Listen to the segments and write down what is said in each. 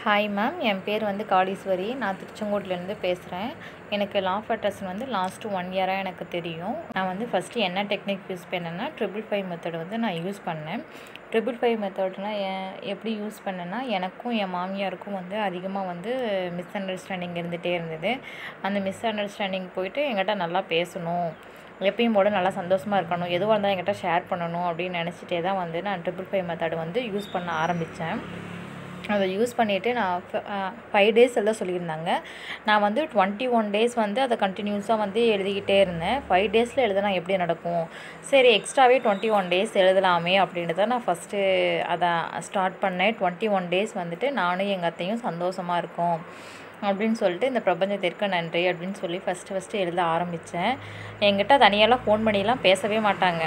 hi ma'am என் பேர் வந்து காளீஸ்வரி நான் திருச்செங்கோட்லேருந்து பேசுகிறேன் எனக்கு லா ஆஃப் அட்ராக்ஷன் வந்து லாஸ்ட்டு ஒன் இயராக எனக்கு தெரியும் நான் வந்து ஃபஸ்ட்டு என்ன டெக்னிக் யூஸ் பண்ணேன்னா ட்ரிபிள் ஃபைவ் மெத்தட் வந்து நான் யூஸ் பண்ணேன் ட்ரிபிள் ஃபைவ் மெத்தட்னால் எப்படி யூஸ் பண்ணேன்னா எனக்கும் என் மாமியாருக்கும் வந்து அதிகமாக வந்து மிஸ் அண்டர்ஸ்டாண்டிங் இருந்துகிட்டே இருந்தது அந்த மிஸ் அண்டர்ஸ்டாண்டிங் போயிட்டு என்கிட்ட நல்லா பேசணும் எப்பயும் போல நல்லா சந்தோஷமாக இருக்கணும் எதுவாக இருந்தாலும் என்கிட்ட ஷேர் பண்ணணும் அப்படின்னு நினச்சிட்டே தான் வந்து நான் ட்ரிபிள் ஃபைவ் மெத்தட் வந்து யூஸ் பண்ண ஆரம்பித்தேன் அதை யூஸ் பண்ணிவிட்டு நான் ஃபைவ் டேஸ் எழுத சொல்லியிருந்தாங்க நான் வந்து டுவெண்ட்டி ஒன் டேஸ் வந்து அதை கண்டினியூஸாக வந்து எழுதிக்கிட்டே இருந்தேன் ஃபைவ் டேஸில் எழுதுனா எப்படி நடக்கும் சரி எக்ஸ்ட்ராவே டுவெண்ட்டி ஒன் டேஸ் எழுதலாமே அப்படின்ட்டு தான் நான் ஃபஸ்ட்டு அதை ஸ்டார்ட் பண்ணேன் டுவெண்ட்டி ஒன் டேஸ் வந்துட்டு நானும் எங்கள் அத்தையும் சந்தோஷமாக இருக்கோம் அப்படின்னு சொல்லிட்டு இந்த பிரபஞ்சத்திற்கு நன்றி அப்படின்னு சொல்லி ஃபஸ்ட்டு ஃபஸ்ட்டு எழுத ஆரம்பித்தேன் என்கிட்ட தனியாலாம் ஃபோன் பண்ணிலாம் பேசவே மாட்டாங்க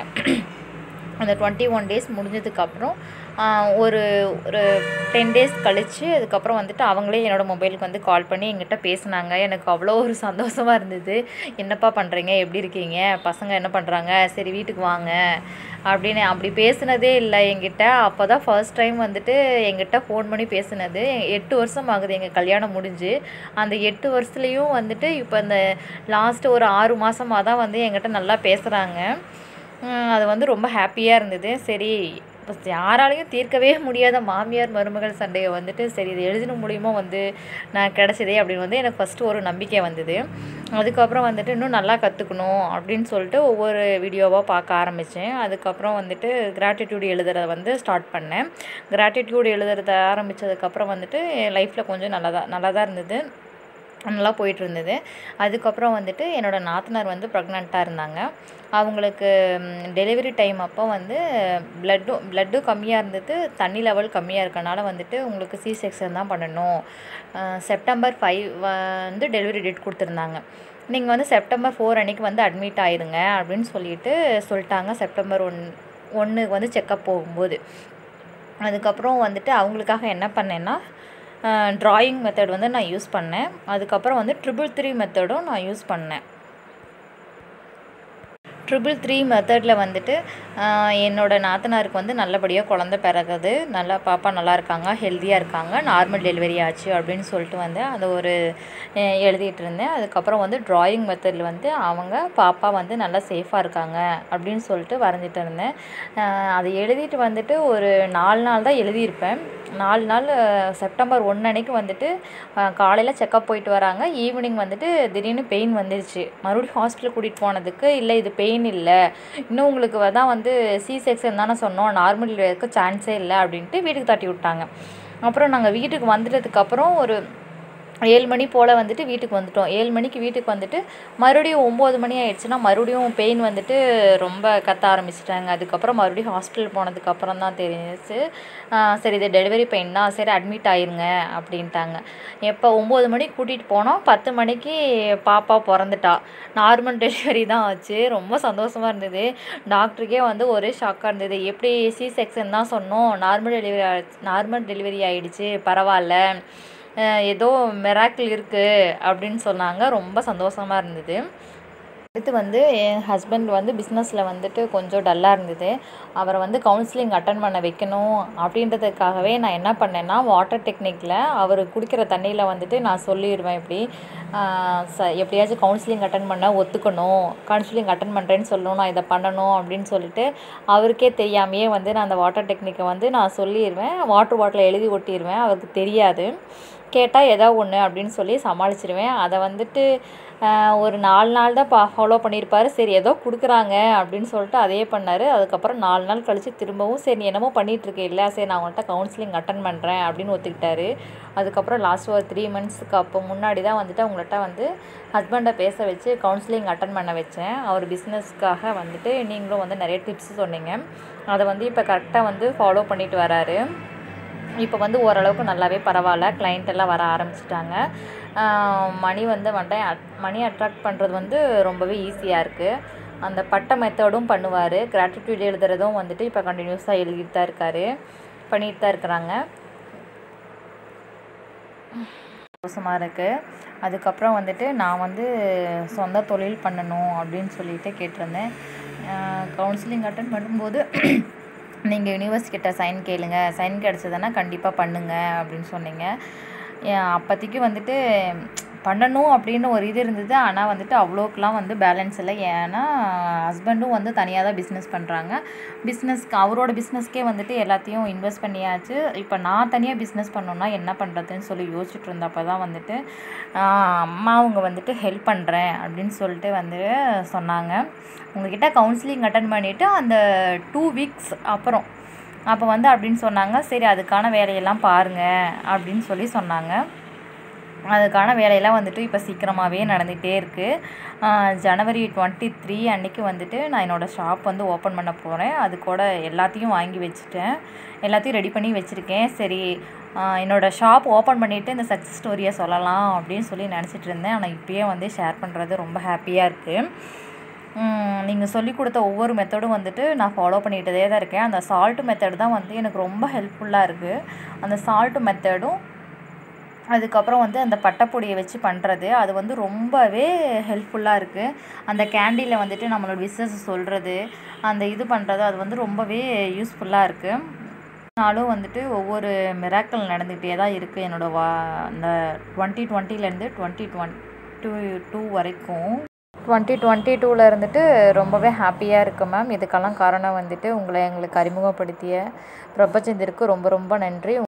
அந்த டுவெண்ட்டி ஒன் டேஸ் முடிஞ்சதுக்கப்புறம் ஒரு ஒரு டென் டேஸ் கழித்து அதுக்கப்புறம் வந்துட்டு அவங்களே என்னோடய மொபைலுக்கு வந்து கால் பண்ணி எங்கிட்ட பேசினாங்க எனக்கு அவ்வளோ ஒரு சந்தோஷமாக இருந்தது என்னப்பா பண்ணுறீங்க எப்படி இருக்கீங்க பசங்க என்ன பண்ணுறாங்க சரி வீட்டுக்கு வாங்க அப்படின்னு அப்படி பேசுனதே இல்லை என்கிட்ட அப்போ தான் ஃபர்ஸ்ட் டைம் வந்துட்டு எங்கிட்ட ஃபோன் பண்ணி பேசுனது எட்டு வருஷம் ஆகுது எங்கள் கல்யாணம் முடிஞ்சு அந்த எட்டு வருஷத்துலேயும் வந்துட்டு இப்போ இந்த லாஸ்ட்டு ஒரு ஆறு மாதமாக தான் வந்து எங்கிட்ட நல்லா பேசுகிறாங்க அது வந்து ரொம்ப ஹாப்பியாக இருந்தது சரி இப்போ யாராலையும் தீர்க்கவே முடியாத மாமியார் மருமகள் சண்டையை வந்துட்டு சரி இது எழுதின மூலியமாக வந்து நான் கிடச்சிதே அப்படின்னு வந்து எனக்கு ஃபஸ்ட்டு ஒரு நம்பிக்கை வந்தது அதுக்கப்புறம் வந்துட்டு இன்னும் நல்லா கற்றுக்கணும் அப்படின்னு சொல்லிட்டு ஒவ்வொரு வீடியோவாக பார்க்க ஆரம்பித்தேன் அதுக்கப்புறம் வந்துட்டு கிராட்டிடியூட் எழுதுறத வந்து ஸ்டார்ட் பண்ணேன் கிராட்டிடியூட் எழுதுறத ஆரம்பித்ததுக்கப்புறம் வந்துட்டு என் லைஃப்பில் கொஞ்சம் நல்லா தான் நல்லா தான் இருந்தது நல்லா போயிட்டு இருந்தது அதுக்கப்புறம் வந்துட்டு என்னோடய நாத்தனார் வந்து ப்ரெக்னெண்ட்டாக இருந்தாங்க அவங்களுக்கு டெலிவரி டைம் அப்போ வந்து ப்ளட்டும் ப்ளட்டும் கம்மியாக இருந்தது தண்ணி லெவல் கம்மியாக இருக்கனால வந்துட்டு உங்களுக்கு சி செக்ஷன் தான் பண்ணணும் செப்டம்பர் ஃபைவ் வந்து டெலிவரி டேட் கொடுத்துருந்தாங்க நீங்கள் வந்து செப்டம்பர் ஃபோர் அன்றைக்கி வந்து அட்மிட் ஆயிருங்க அப்படின்னு சொல்லிட்டு சொல்லிட்டாங்க செப்டம்பர் ஒன் ஒன்றுக்கு வந்து செக்கப் போகும்போது அதுக்கப்புறம் வந்துட்டு அவங்களுக்காக என்ன பண்ணேன்னா ட்ராயிங் மெத்தட் வந்து நான் யூஸ் பண்ணேன் அதுக்கப்புறம் வந்து ட்ரிபிள் த்ரீ மெத்தடும் நான் யூஸ் பண்ணேன் ட்ரிபிள் த்ரீ மெத்தடில் வந்துட்டு என்னோடய நாத்தனாருக்கு வந்து நல்லபடியாக குழந்த பிறகுது நல்லா பாப்பா நல்லா இருக்காங்க ஹெல்த்தியாக இருக்காங்க நார்மல் டெலிவரி ஆச்சு அப்படின்னு சொல்லிட்டு வந்து அதை ஒரு எழுதிட்டு இருந்தேன் அதுக்கப்புறம் வந்து ட்ராயிங் மெத்தடில் வந்து அவங்க பாப்பா வந்து நல்லா சேஃபாக இருக்காங்க அப்படின்னு சொல்லிட்டு வரைஞ்சிட்டு இருந்தேன் அதை எழுதிட்டு வந்துட்டு ஒரு நாலு நாள் தான் எழுதியிருப்பேன் நாலு நாள் செப்டம்பர் ஒன்று அன்னைக்கு வந்துட்டு காலையில் செக்கப் போயிட்டு வராங்க ஈவினிங் வந்துட்டு திடீர்னு பெயின் வந்துருச்சு மறுபடியும் ஹாஸ்பிட்டல் கூட்டிகிட்டு போனதுக்கு இல்லை இது பெயின் இல்லை இன்னும் உங்களுக்கு தான் வந்து சி செக்ஷன் தானே சொன்னோம் நார்மல் இருக்க சான்ஸே இல்லை அப்படின்ட்டு வீட்டுக்கு தட்டி விட்டாங்க அப்புறம் நாங்கள் வீட்டுக்கு வந்துட்டதுக்கப்புறம் ஒரு ஏழு மணி போல் வந்துட்டு வீட்டுக்கு வந்துட்டோம் ஏழு மணிக்கு வீட்டுக்கு வந்துட்டு மறுபடியும் ஒம்பது மணி ஆயிடுச்சுன்னா மறுபடியும் பெயின் வந்துட்டு ரொம்ப கத்த ஆரம்பிச்சிட்டாங்க அதுக்கப்புறம் மறுபடியும் ஹாஸ்பிட்டல் போனதுக்கப்புறம் தான் தெரிஞ்சிச்சு சரி இது டெலிவரி பெயின் தான் சரி அட்மிட் ஆயிருங்க அப்படின்ட்டாங்க எப்போ ஒம்பது மணிக்கு கூட்டிகிட்டு போனோம் பத்து மணிக்கு பாப்பா பிறந்துட்டா நார்மல் டெலிவரி தான் ஆச்சு ரொம்ப சந்தோஷமாக இருந்தது டாக்டருக்கே வந்து ஒரே ஷாக்காக இருந்தது எப்படி சி செக்ஷன் தான் சொன்னோம் நார்மல் டெலிவரி நார்மல் டெலிவரி ஆகிடுச்சு பரவாயில்ல ஏதோ மெராக்கிள் இருக்குது அப்படின்னு சொன்னாங்க ரொம்ப சந்தோஷமாக இருந்தது அடுத்து வந்து என் ஹஸ்பண்ட் வந்து பிஸ்னஸில் வந்துட்டு கொஞ்சம் டல்லாக இருந்தது அவரை வந்து கவுன்சிலிங் அட்டன் பண்ண வைக்கணும் அப்படின்றதுக்காகவே நான் என்ன பண்ணேன்னா வாட்டர் டெக்னிக்கில் அவர் குடிக்கிற தண்ணியில் வந்துட்டு நான் சொல்லிடுவேன் இப்படி ச எப்படியாச்சும் கவுன்சிலிங் அட்டன் பண்ண ஒத்துக்கணும் கவுன்சிலிங் அட்டன் பண்ணுறேன்னு சொல்லணும் நான் இதை பண்ணணும் அப்படின்னு சொல்லிட்டு அவருக்கே தெரியாமையே வந்து நான் அந்த வாட்டர் டெக்னிக்கை வந்து நான் சொல்லிடுவேன் வாட்டர் பாட்டில் எழுதி ஒட்டிடுவேன் அவருக்கு தெரியாது கேட்டால் ஏதோ ஒன்று அப்படின்னு சொல்லி சமாளிச்சிடுவேன் அதை வந்துட்டு ஒரு நாலு நாள் தான் பா ஃபாலோ பண்ணியிருப்பார் சரி ஏதோ கொடுக்குறாங்க அப்படின்னு சொல்லிட்டு அதே பண்ணார் அதுக்கப்புறம் நாலு நாள் கழித்து திரும்பவும் சரி நீ என்னமோ பண்ணிகிட்ருக்க இல்லை சரி நான் உங்கள்கிட்ட கவுன்சிலிங் அட்டன் பண்ணுறேன் அப்படின்னு ஒத்துக்கிட்டாரு அதுக்கப்புறம் லாஸ்ட் ஒரு த்ரீ மந்த்ஸ்க்கு அப்போ முன்னாடி தான் வந்துட்டு அவங்கள்ட்ட வந்து ஹஸ்பண்டை பேச வச்சு கவுன்சிலிங் அட்டன் பண்ண வச்சேன் அவர் பிஸ்னஸ்க்காக வந்துட்டு நீங்களும் வந்து நிறைய டிப்ஸ் சொன்னீங்க அதை வந்து இப்போ கரெக்டாக வந்து ஃபாலோ பண்ணிட்டு வராரு இப்போ வந்து ஓரளவுக்கு நல்லாவே பரவாயில்ல கிளைண்ட் எல்லாம் வர ஆரம்பிச்சிட்டாங்க மணி வந்து வந்துட்டு மணி அட்ராக்ட் பண்ணுறது வந்து ரொம்பவே ஈஸியாக இருக்குது அந்த பட்ட மெத்தடும் பண்ணுவார் கிராட்டிடியூட் எழுதுறதும் வந்துட்டு இப்போ கண்டினியூஸாக எழுதிட்டு தான் இருக்கார் பண்ணிட்டு தான் இருக்கிறாங்க சந்தோஷமாக இருக்குது அதுக்கப்புறம் வந்துட்டு நான் வந்து சொந்த தொழில் பண்ணணும் அப்படின்னு சொல்லிட்டு கேட்டிருந்தேன் கவுன்சிலிங் அட்டன் பண்ணும்போது நீங்கள் யூனிவர்ஸ் கிட்ட சைன் கேளுங்க சைன் கிடச்சதுன்னா கண்டிப்பாக பண்ணுங்க அப்படின்னு சொன்னீங்க ஏன் அப்போதைக்கு வந்துட்டு பண்ணணும் அப்படின்னு ஒரு இது இருந்தது ஆனால் வந்துட்டு அவ்வளோக்கெலாம் வந்து பேலன்ஸ் இல்லை ஏன்னா ஹஸ்பண்டும் வந்து தனியாக தான் பிஸ்னஸ் பண்ணுறாங்க பிஸ்னஸ்க்கு அவரோட பிஸ்னஸ்க்கே வந்துட்டு எல்லாத்தையும் இன்வெஸ்ட் பண்ணியாச்சு இப்போ நான் தனியாக பிஸ்னஸ் பண்ணணுன்னா என்ன பண்ணுறதுன்னு சொல்லி யோசிச்சுட்டு இருந்தப்போ தான் வந்துட்டு ஆஹ் அம்மா அவங்க வந்துட்டு ஹெல்ப் பண்ணுறேன் அப்படின்னு சொல்லிட்டு வந்து சொன்னாங்க உங்ககிட்ட கவுன்சிலிங் அட்டன் பண்ணிவிட்டு அந்த டூ வீக்ஸ் அப்புறம் அப்போ வந்து அப்படின்னு சொன்னாங்க சரி அதுக்கான வேலையெல்லாம் பாருங்கள் அப்படின்னு சொல்லி சொன்னாங்க அதுக்கான வேலையெல்லாம் வந்துட்டு இப்போ சீக்கிரமாகவே நடந்துகிட்டே இருக்குது ஜனவரி டுவெண்ட்டி த்ரீ அன்னைக்கு வந்துட்டு நான் என்னோடய ஷாப் வந்து ஓப்பன் பண்ண போகிறேன் அது கூட எல்லாத்தையும் வாங்கி வச்சுட்டேன் எல்லாத்தையும் ரெடி பண்ணி வச்சுருக்கேன் சரி ஆஹ் என்னோடய ஷாப் ஓப்பன் பண்ணிவிட்டு இந்த சக்ஸஸ் ஸ்டோரியை சொல்லலாம் அப்படின்னு சொல்லி நினச்சிட்டு இருந்தேன் ஆனால் இப்போயே வந்து ஷேர் பண்ணுறது ரொம்ப ஹாப்பியாக இருக்குது நீங்கள் சொல்லி கொடுத்த ஒவ்வொரு மெத்தடும் வந்துட்டு நான் ஃபாலோ பண்ணிகிட்டே தான் இருக்கேன் அந்த சால்ட் மெத்தட் தான் வந்து எனக்கு ரொம்ப ஹெல்ப்ஃபுல்லாக இருக்குது அந்த சால்ட் மெத்தடும் அதுக்கப்புறம் வந்து அந்த பட்டைப்பொடியை வச்சு பண்ணுறது அது வந்து ரொம்பவே ஹெல்ப்ஃபுல்லாக இருக்குது அந்த கேண்டியில் வந்துட்டு நம்மளோட பிஸ்னஸ் சொல்கிறது அந்த இது பண்ணுறது அது வந்து ரொம்பவே யூஸ்ஃபுல்லாக இருக்குது நாளும் வந்துட்டு ஒவ்வொரு மிராக்கள் நடந்துக்கிட்டே தான் இருக்குது என்னோடய வா அந்த டுவெண்ட்டி டுவெண்ட்டிலேருந்து டுவெண்ட்டி டுவெண்ட்டி டூ வரைக்கும் டுவெண்ட்டி டுவெண்ட்டி டூவில் இருந்துட்டு ரொம்பவே ஹாப்பியாக இருக்கு மேம் இதுக்கெல்லாம் காரணம் வந்துட்டு உங்களை எங்களுக்கு அறிமுகப்படுத்திய பிரபஞ்சந்திற்கு ரொம்ப ரொம்ப நன்றி